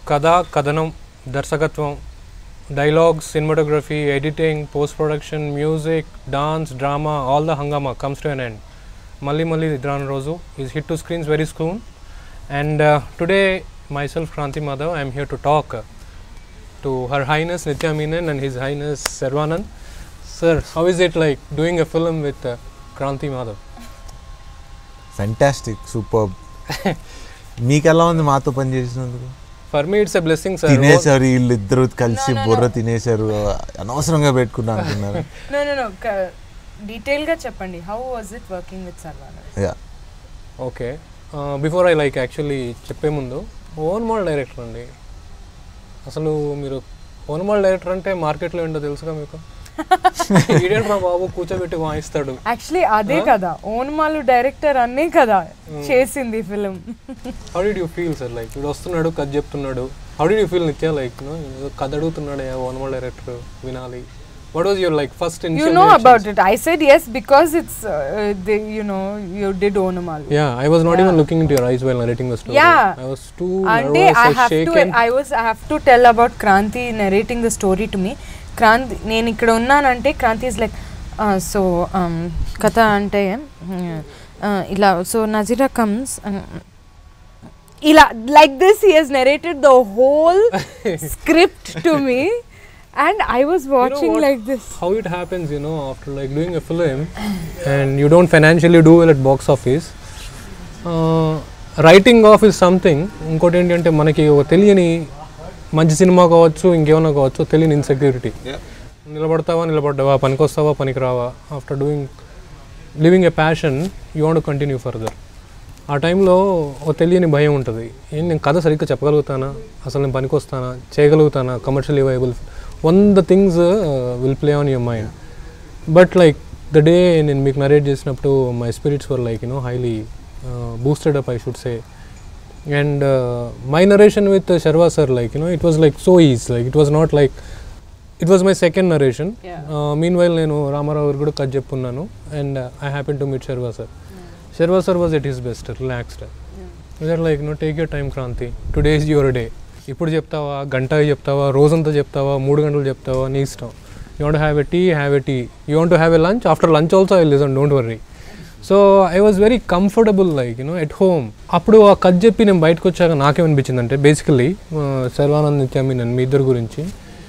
కథ కథనం దర్శకత్వం dialogues cinematography editing post production music dance drama all the hungama comes to an end Malli Malli Rani Roju is hit to screens very soon and today myself Kranthi Madhav I'm here to talk to her highness Nithya Menen and his highness Sharwanand sir how is it like doing a film with Kranthi Madhav fantastic super మీకు ఎలా ఉంది మాతో పని చేసినందుకు for me it's a blessing sir తినేశారు వీళ్ళిద్దరు కలిసి No, no, బుర్ర no. తినేశారు అనవసరంగా పెట్టుకున్నా అనుకున్నారు నో నో నో డీటెయిల్ గా చెప్పండి how was it working with Sharwanand yeah okay before I like actually చెప్పే ముందు ఓన్ మాల్ డైరెక్టర్ అండి అసలు మీరు ఓన్ మాల్ డైరెక్టర్ అంటే మార్కెట్లో ఏంటో తెలుసుగా మీకు ఈడేంటి మా బాబు కూర్చోబెట్టి వాయిస్తాడు యాక్చువల్లీ అదే కదా ఓన్ మాలు డైరెక్టర్ అన్నే కదా చేసింది film how did you feel sir like వీడు వస్తున్నాడు కథ చెప్తున్నాడు how did you feel Nithya like ఏదో కథ అడుగుతున్నాడు ఓన్ మాల్ డైరెక్టర్ వినాలి what was your like first you know about it I said yes because it's you know you did Onamalu Yeah, I was not even looking into your eyes while narrating the story. Yeah. I was too అంటే nervous, I I have to shaken. I was I have to tell about Kranthi narrating the story to me Kranthi నేను ఇక్కడ ఉన్నానంటే Kranti is like so కథ అంటే uh, ఇలా so నజీరా comes ఇలా like this he he's narrated the whole script to me and I was watching what? Like this How it happens, you know, after like doing a film and you don't financially do well at box office. Uh, writing off is something. ఇంకోటి ఏంటంటే మనకి ఒక తెలియని మంచి cinema కావచ్చు ఇంకేమైనా కావచ్చు తెలియని ఇన్సెక్యూరిటీ నిలబడతావా నిలబడ్డావా పనికొస్తావా పనికి రావా after doing living a passion you want continue further ఆ టైంలో ఒక తెలియని భయం ఉంటుంది ఏం నేను కథ సరిగ్గా చెప్పగలుగుతానా అసలు నేను పనికొస్తానా చేయగలుగుతానా commercially viable one the things will play on your mind but like the day నేను మీకు నరేట్ చేసినప్పుడు my spirits were like you know highly boosted up I should say and my narration with Sharwa sir like you know it was like so is like it was not like it was my second narration mean while నేను రామారావు గారు కూడా cut చెప్పున్నాను and I happen to meet Sharwa sir Sharwa sir was at his best relaxed that like no take your time Kranthi today is your day ఇప్పుడు చెప్తావా గంట చెప్తావా రోజంతా చెప్తావా మూడు గంటలు చెప్తావా నీ ఇష్టం you want have a tea have a tea you want have a lunch after lunch also I listen don't worry so I was very comfortable like you know at home అప్పుడు ఆ కథ చెప్పి నేను బయటకు వచ్చాక నాకేమనిపించింది అంటే బేసికలీ సర్వానంద్ నిత్యామి నేను మీ ఇద్దరు గురించి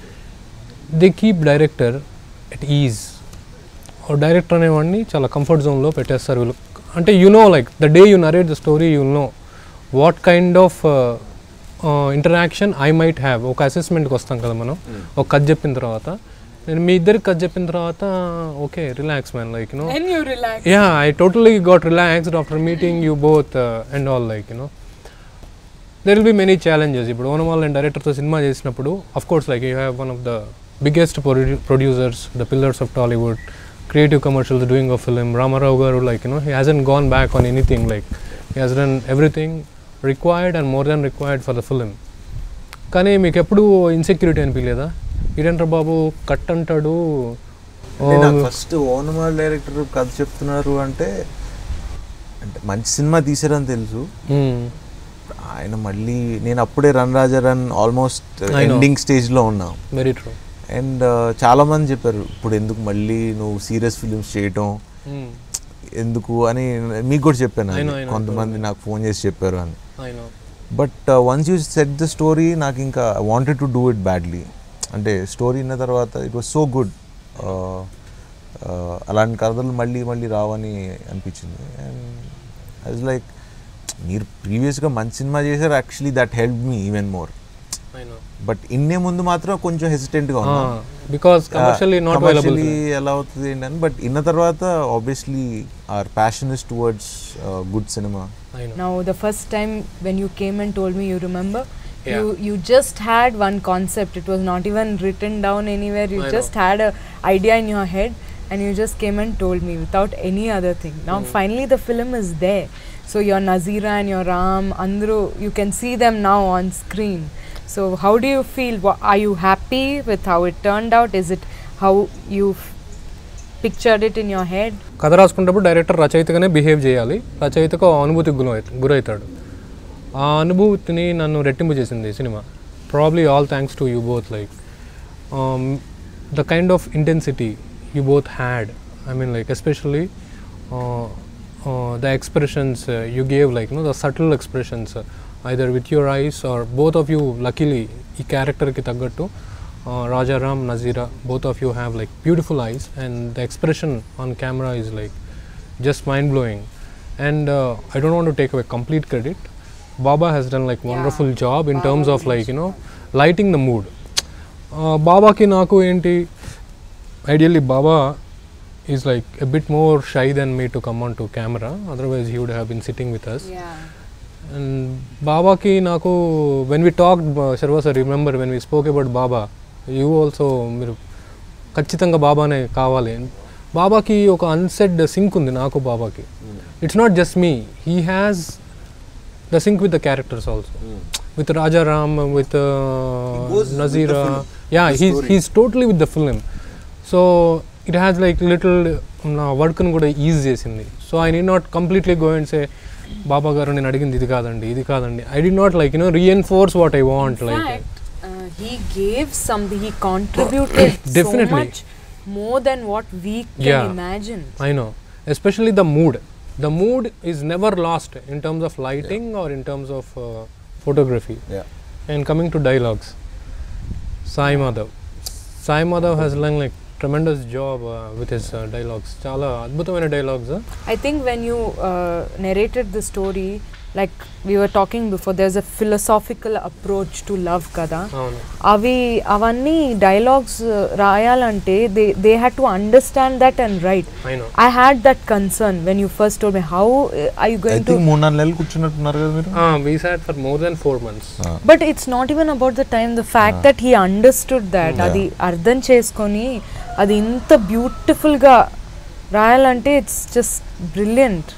they keep director at is director అనేవాడిని చాలా కంఫర్ట్ జోన్లో పెట్టేస్తారు వీళ్ళు అంటే you know like the day you narrate the story you know what kind of interaction I might have ఒక అసెస్మెంట్కి వస్తాం కదా మనం ఒక కథ చెప్పిన తర్వాత నేను మీ ఇద్దరికి కథ చెప్పిన తర్వాత okay relax man like you know and you relax yeah i totally got relaxed after meeting you both uh, and all like you know there will be many challenges ఇప్పుడు ఓనమాల్ అండ్ డైరెక్టర్తో సినిమా చేసినప్పుడు of course like you have one of the biggest producers the pillars of Tollywood creative commercials doing of film Ramarao garu like you know he hasn't gone back on anything like he has done everything required and more than required for the film కానీ మీకు ఎప్పుడు insecurity అనిపించలేదా ఇదేంట్రా బాబు cut అంటాడు first Onamalu director కథ చెప్తున్నారు అంటే అంటే మంచి సినిమా తీసారని తెలుసు ఆయన మళ్ళీ నేను అప్పుడే run Raja run almost I know. Ending స్టేజ్లో ఉన్నా వెరీ ట్రూ అండ్ చాలా మంది చెప్పారు ఇప్పుడు ఎందుకు మళ్ళీ నువ్వు సీరియస్ ఫిలిమ్స్ చేయటం ఎందుకు అని మీకు కూడా చెప్పాను I అది. know, I know. కొంతమంది నాకు ఫోన్ చేసి చెప్పారు అని I know but once you set the story నాకు ఇంకా wanted to do it badly అంటే స్టోరీ విన్న తర్వాత ఇట్ వాస్ సో గుడ్ అలాంటి కథలు మళ్ళీ మళ్ళీ రావని అనిపించింది అండ్ ఐ వాజ్ లైక్ మీరు ప్రీవియస్గా మంచి సినిమా చేశారు actually that help me even more I know but ఇన్నే ముందు మాత్రం కొంచెం హెసిటెంట్గా ఉన్నాను because commercially not available Commercially ఎలా అవుతుంది ఏంటని బట్ ఇన్న తర్వాత obviously our passion is towards good cinema I know Now, the first time when you came and told me, you remember? Yeah. You you just had one concept. It was not even written down anywhere. You I just had a idea in your head, and you just came and told me without any other thing. Now, finally, the film is there. So your Nazira and your Ram, Andru, you can see them now on screen. So how do you feel? Wha- Are you happy with how it turned out? Is it how you f- pictured it in your head? కథ రాసుకున్నప్పుడు director రచయితగానే behave చేయాలి రచయితకు ఆ అనుభూతికి గురై గురవుతాడు ఆ అనుభూతిని నన్ను రెట్టింపు చేసింది ఈ cinema probably all thanks to you both. Like um, the kind of intensity you both had. I mean, like especially uh, uh, the expressions uh, you gave, like you know, the subtle expressions, uh, either with your eyes or both of you. Luckily, ఈ క్యారెక్టర్కి తగ్గట్టు Rajaram Nazira both of you have like beautiful eyes and the expression on camera is like just mind blowing and uh, i don't want to take away complete credit baba has done like wonderful job in terms of like you know lighting the mood uh, బాబాకి నాకు ఏంటి ideally Baba is like a bit more shy then me to come on to camera otherwise he would have been sitting with us and బాబాకి నాకు when we talk Sharwa sir remember when we spoke about Baba you also మీరు ఖచ్చితంగా బాబానే కావాలి బాబాకి ఒక unsaid sync ఉంది నాకు బాబాకి it's not just me he has the sync with the characters also with Rajaram, with uh, goes with the Nazira. film, yeah, the he's story. he's totally with the film. So it has like little నా వర్క్ని కూడా easy చేసింది so I need not completely go and say Baba garu నేను అడిగింది ఇది కాదండి ఇది కాదండి I did not like you know reinforce what I want In like fact, uh, he gave something. He contributed so Definitely. much more than what we can Yeah. imagine. I know, especially the mood. The mood is never lost in terms of lighting or in terms of uh, photography. Yeah. And coming to dialogues, Sai Madhav. Sai Madhav has done like tremendous job uh, with his uh, dialogues. చాలా అద్భుతమైన dialogues. Uh. I think when you uh, narrated the story, like we were talking before, there's a philosophical approach to love kada. అవును అవి అవన్నీ dialogues రాయాలంటే they they had to understand that and right I know. I had that concern when you first told me how I you I going to think మూడు నాలుగు నెలలు కూర్చున్నట్టున్నారు కదా మీరు Uh, we sat for more than four months. But it's not even about the time the fact that he understood that Yeah. అది అర్థం చేసుకొని అది ఇంత బ్యూటిఫుల్గా రాయాలంటే it's just brilliant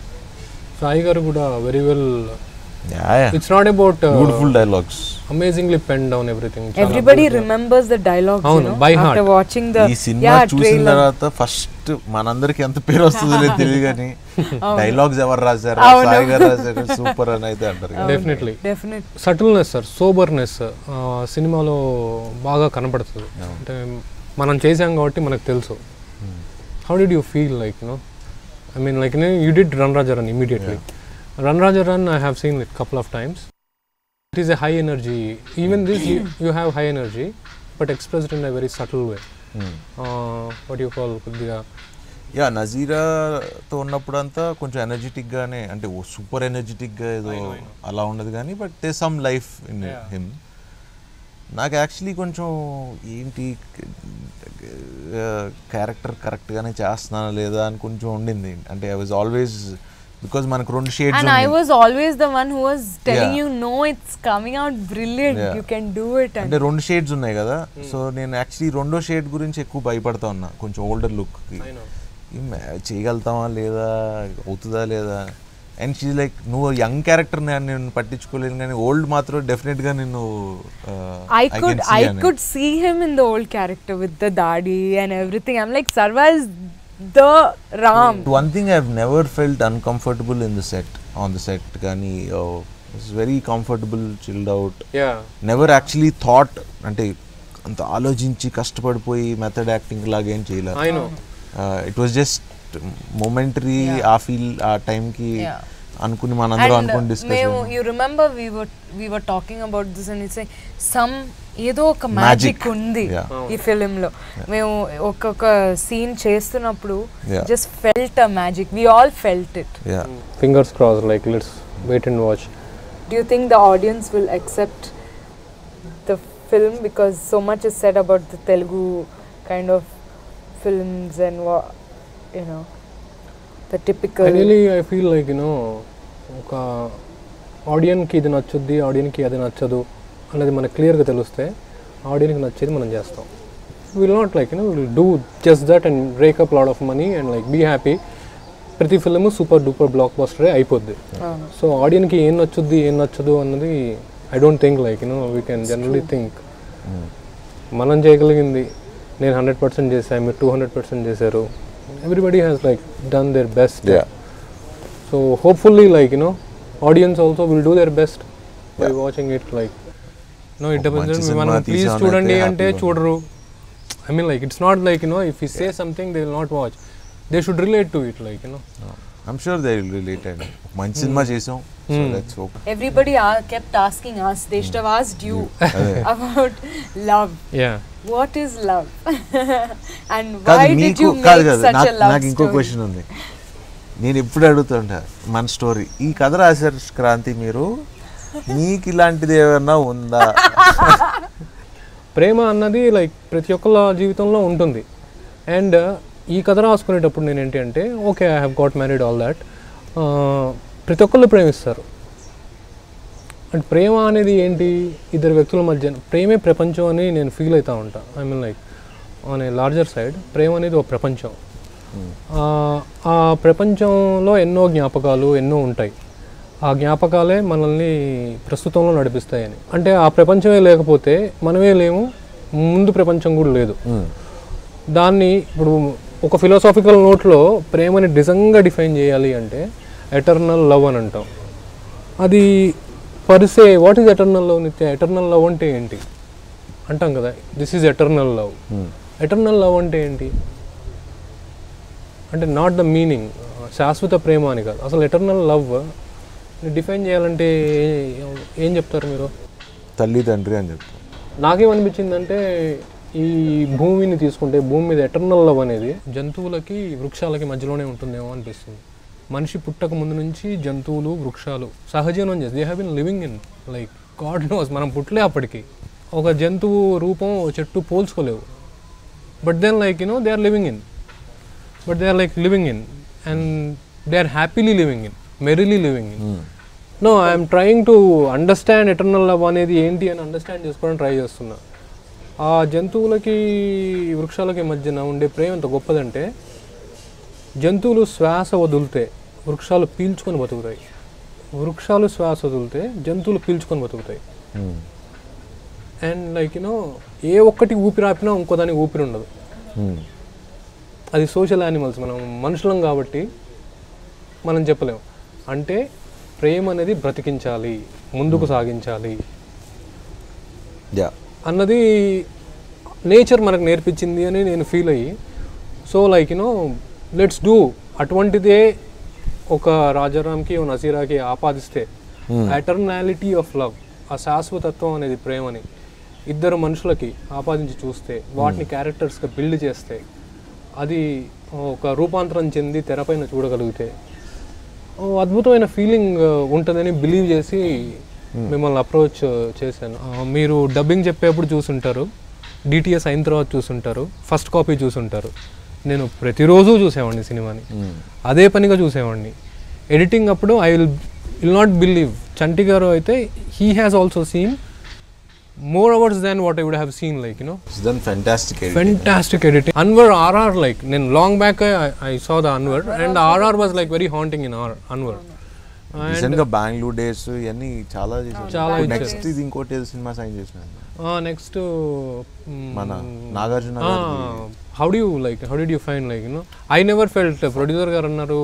Sai garu కూడా very well yeah yeah it's not about beautiful dialogues amazingly pen down everything everybody remembers the dialogues అవును, by heart. After watching the ఈ సినిమా చూసిన తర్వాత ఫస్ట్ మనందరికి ఎంత పేరు వస్తుందో లేదు తెలియదు కానీ డైలాగ్స్ ఎవరు రాశారు అవును. సాయి గారు రాశారు సూపర్ అని అయితే అంటారు కదా. Definitely definite subtleness sir soberness సినిమాలో బాగా కనపడుతుంది అంటే మనం చేసాం కాబట్టి మనకు తెలుసు how did you feel like no I mean like you did run Raja run immediately run Raja run I have seen it couple of times it is a high energy even this you have high energy but expressed in a very subtle way Hmm. What you call కొద్దిగా yeah నజీరాతో ఉన్నప్పుడు అంతా కొంచెం energetic గానే అంటే ఓ super energetic గా ఏదో అలా ఉండదు కానీ but they some life in Yeah. Him నాకు యాక్చువల్లీ కొంచెం ఏంటి క్యారెక్టర్ కరెక్ట్గానే చేస్తున్నానా లేదా అని కొంచెం ఉండింది అంటే ఐ వాజ్ ఆల్వేస్ బికాజ్ మనకు రెండు shades And I was always the one who was telling Yeah. you, no, it's coming out brilliant. Yeah. You can do it. అంటే And రెండు షేడ్స్ ఉన్నాయి కదా సో నేను యాక్చువల్లీ రెండో షేడ్ గురించి ఎక్కువ భయపడతా ఉన్నా కొంచెం ఓల్డర్ లుక్కి ఈ మ్యా- చేయగలుగుతామా లేదా అవుతుందా లేదా అండ్ షీ లైక్ నువ్వు యంగ్ క్యారెక్టర్ నేను పట్టించుకోలేను కానీ ఓల్డ్ మాత్రం డెఫినెట్ గా నేను I could, I could see him in the old character with the dadi and everything. I'm like, Sarva is the Ram. One thing I never felt uncomfortable in the set on the set కానీ it's very comfortable chilled out yeah never actually thought అంటే అంత ఆలోచించి కష్టపడిపోయి method acting లాగా ఏం చేయలేదు I know it was just momentary ah feel ah టైంకి Yeah. అనుకుని మనందరం And అనుకుని uh, డిస్కస్ మేము you remember we were we were talking about this and it's like some ఏదో ఒక Magic. మ్యాజిక్ ఉంది Yeah. ఈ ఫిలిం లో మేము ఒక్కొక్క సీన్ చేస్తున్నప్పుడు Yeah. Just felt a magic we all felt it yeah fingers cross like let's wait and watch Do you think the audience will accept the film because so much is said about the Telugu kind of films and what you know the typical really I feel like you know ఒక ఆడియన్కి ఇది నచ్చుద్ది ఆడియన్కి అది నచ్చదు అనేది మనకు క్లియర్గా తెలిస్తే ఆడియన్కి నచ్చేది మనం చేస్తాం will not like you know will do just that and breakup lot of money and like be happy ప్రతి ఫిల్మ్ సూపర్ డూపర్ బ్లాక్ బస్టరే అయిపోద్ది అవును. సో ఆడియన్కి ఏం నచ్చుద్ది ఏం నచ్చదు అన్నది I don't think like you know we can generally think మనం చేయగలిగింది నేను హండ్రెడ్ పర్సెంట్ చేశాను మీరు టూ హండ్రెడ్ పర్సెంట్ చేశారు everybody has like done their best yeah so hopefully like you know audience also will do their best by watching it like know it ఒక మంచి depends cinema మనం please తీసామని చూడండి అయితే అంటే happy గా చూడరు I mean like it's not like you know if you say something they will not watch they should relate to it like you know I'm sure they will relate అండి ఒక మంచి సినిమా చేసాం so let's hope Everybody a- kept asking us, they should have asked you about love. Yeah What is love? and కాదు why did మీకు you కాదు make కాదు such a నాకు love నాకు ఇంకో story? క్వశ్చన్ ఉంది నేను ఎప్పుడు అడుగుతుంటా మన స్టోరీ ఈ కథ రాశారు క్రాంతి మీరు మీకు ఇలాంటిది ఏమన్నా ఉందా ప్రేమ అన్నది లైక్ ప్రతి ఒక్కళ్ళ జీవితంలో ఉంటుంది అండ్ ఈ కథ రాసుకునేటప్పుడు నేను ఏంటి అంటే okay I have got married all that ప్రతి ఒక్కళ్ళు ప్రేమిస్తారు అండ్ ప్రేమ అనేది ఏంటి ఇద్దరు వ్యక్తుల మధ్య ప్రేమే ప్రపంచం అని నేను ఫీల్ అవుతూ ఉంటా I mean like on a larger side ప్రేమ అనేది ఒక ప్రపంచం ఆ, ఆ ప్రపంచంలో ఎన్నో జ్ఞాపకాలు ఎన్నో ఉంటాయి ఆ జ్ఞాపకాలే మనల్ని ప్రస్తుతంలో నడిపిస్తాయని అంటే ఆ ప్రపంచమే లేకపోతే మనమే లేము ముందు ప్రపంచం కూడా లేదు దాన్ని ఇప్పుడు ఒక ఫిలాసాఫికల్ నోట్లో ప్రేమని నిజంగా డిఫైన్ చేయాలి అంటే ఎటర్నల్ లవ్ అని అంటాం అది పరిసే వాట్ ఈజ్ ఎటర్నల్ లవ్ నిత్య ఎటర్నల్ లవ్ అంటే ఏంటి అంటాం కదా this is eternal love eternal love అంటే ఏంటి అంటే నాట్ ద మీనింగ్ శాశ్వత ప్రేమ అని కాదు అసలు ఎటర్నల్ లవ్ డిఫైన్ చేయాలంటే ఏ- ఏం చెప్తారు మీరు తల్లి తండ్రి అని చెప్తాను నాకేమనిపించిందంటే ఈ భూమిని తీసుకుంటే భూమి మీద ఎటర్నల్ లవ్ అనేది జంతువులకి వృక్షాలకి మధ్యలోనే ఉంటుందేమో అనిపిస్తుంది మనిషి పుట్టక ముందు నుంచి జంతువులు వృక్షాలు సహజీవనం చేసి they have been living in like God knows మనం పుట్టలే అప్పటికి ఒక జంతువు రూపం ఓ చెట్టు పోల్చుకోలేవు but then like you know they are living in but they are like living in and they are happily living in merrily living in no I'm trying to understand eternal love అనేది ఏంటి అని అండర్స్టాండ్ చేసుకోవడానికి try చేస్తున్నా ఆ జంతువులకి వృక్షాలకి మధ్యన ఉండే ప్రేమ ఎంత గొప్పదంటే జంతువులు శ్వాస వదిలితే వృక్షాలు పీల్చుకొని బతుకుతాయి వృక్షాలు శ్వాస వదిలితే జంతువులు పీల్చుకొని బతుకుతాయి అండ్ లైక్ యూనో ఏ ఒక్కటి ఊపిరి ఆపినా ఇంకో దానికి ఊపిరి ఉండదు అది సోషల్ యానిమల్స్ మనం మనుషులం కాబట్టి మనం చెప్పలేం అంటే ప్రేమ అనేది బ్రతికించాలి ముందుకు సాగించాలి యా అన్నది నేచర్ మనకు నేర్పించింది అని నేను ఫీల్ అయ్యి so like you know let's do అటువంటిదే ఒక రాజారాంకి ఓ నసీరాకి ఆపాదిస్తే ఎటర్నాలిటీ ఆఫ్ లవ్ ఆ శాశ్వతత్వం అనేది ప్రేమని ఇద్దరు మనుషులకి ఆపాదించి చూస్తే వాటిని క్యారెక్టర్స్గా బిల్డ్ చేస్తే అది ఒక రూపాంతరం చెంది తెరపైన చూడగలిగితే ఓ అద్భుతమైన ఫీలింగ్ ఉంటుందని బిలీవ్ చేసి మిమ్మల్ని అప్రోచ్ చేశాను ఆ, మీరు డబ్బింగ్ చెప్పేప్పుడు చూసుంటారు డిటిఎస్ అయిన తర్వాత చూసుంటారు ఫస్ట్ కాపీ చూసుంటారు నేను ప్రతిరోజు చూసేవాడిని సినిమాని అదే పనిగా చూసేవాడిని ఎడిటింగ్ అప్పుడు I will will not believe Chanti garu అయితే he has also seen more hours than what I would have seen like you know it's than fantastic fantastic editing anwar rr like then long back I, I saw the anwar and rr was like very haunting in our anwar recent గా Bengaluru days ఇవన్నీ చాలా చాలా చేశారు next ఇది ఇంకోటి ఏదో cinema sign చేసినాను next మన నాగార్జున గారిది. How do you like how did you find like you know I never felt producer garu అన్నారు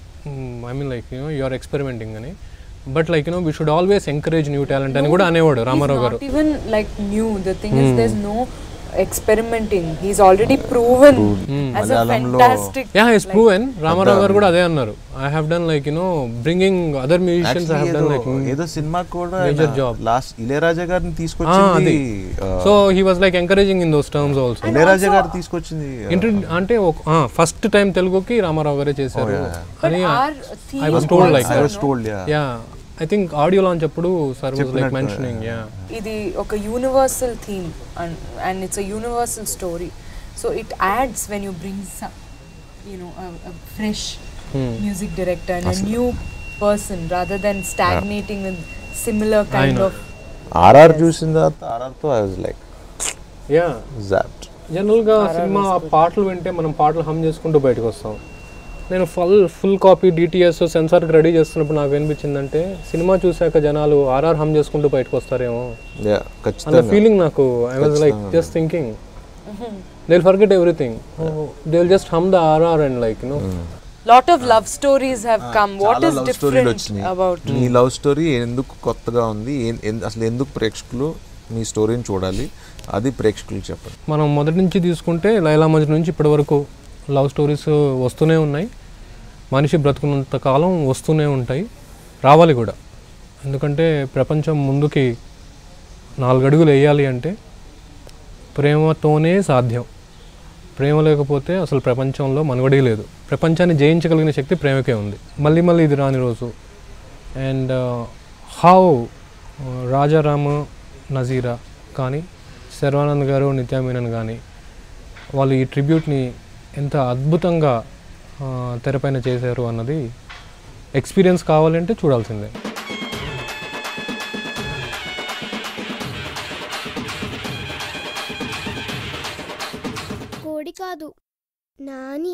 I mean like you know you are experimenting అని but like you know we should always encourage new talent అని కూడా అనేవాడు రామారావు గారు not even like new. The thing is, there's no experimenting. He's already proven as a మలయాళంలో- fantastic. Yeah is proven Ramarao garu కూడా అదే అన్నారు I have done like you know bringing other musicians I have done like ఏదో cinema కూడా Major job. Last Ilaiyaraaja గారిని అది తీసుకొచ్చింది ah, so he was like encouraging in those terms also Ilaiyaraaja garu తీసుకొచ్చింది ఇంటర్ అంటే ఫస్ట్ టైం తెలుగుకి రామారావు గారే చేశారు But అని our theme I was told like I that. Was told yeah yeah I think audio launch అప్పుడు సార్ వాజ్ లైక్ చెప్పినట్టు, mentioning yeah ఇది ఒక universal theme and it's a universal story so it adds when you bring you know fresh music director and a new person rather than stagnating with similar kind know. Of RR చూసిన తర్వాత RR తో I was like yeah zapped జనరల్గా cinema పాటలు వింటే మనం పాటలు హమ్ చేసుకుంటూ బయటకు వస్తాం నేను ఫుల్ ఫుల్ కాపీ డిటిఎస్ సెన్సార్కి రెడీ చేస్తున్నప్పుడు నాకు అనిపించిందంటే సినిమా చూశాక జనాలు ఆర్ఆర్ హమ్ చేసుకుంటూ బయటకు వస్తారేమో యా అన్న ఖచ్చితంగా ఫీలింగ్ నాకు I was like just thinking they will forget everything they will just hum the RR and like you know lot of love stories have come what is love స్టోరీలు different వచ్చినాయి about నీ love story ఎందుకు కొత్తగా ఉంది ఏం- ఎన్- అసలు ఎందుకు ప్రేక్షకులు మీ స్టోరీని చూడాలి అది ప్రేక్షకులకు చెప్పండి మనం మొదటి నుంచి తీసుకుంటే లైలా మజ్ను నుంచి ఇప్పటి వరకు లవ్ స్టోరీస్ వస్తూనే ఉన్నాయి మనిషి బ్రతుకున్నంత కాలం వస్తూనే ఉంటాయి రావాలి కూడా ఎందుకంటే ప్రపంచం ముందుకి నాలుగు అడుగులు వేయాలి అంటే ప్రేమతోనే సాధ్యం ప్రేమ లేకపోతే అసలు ప్రపంచంలో మనుగడే లేదు ప్రపంచాన్ని జయించగలిగిన శక్తి ప్రేమకే ఉంది మళ్ళీ మళ్ళీ ఇది రాని రోజు అండ్ హౌ రాజారామ నజీరా కానీ శర్వానంద్ గారు నిత్యా మీనన్ కానీ వాళ్ళు ఈ ట్రిబ్యూట్ని ఎంత అద్భుతంగా ఆ, తెరపైన చేశారు అన్నది ఎక్స్పీరియన్స్ కావాలంటే చూడాల్సిందే కోడి కాదు నాని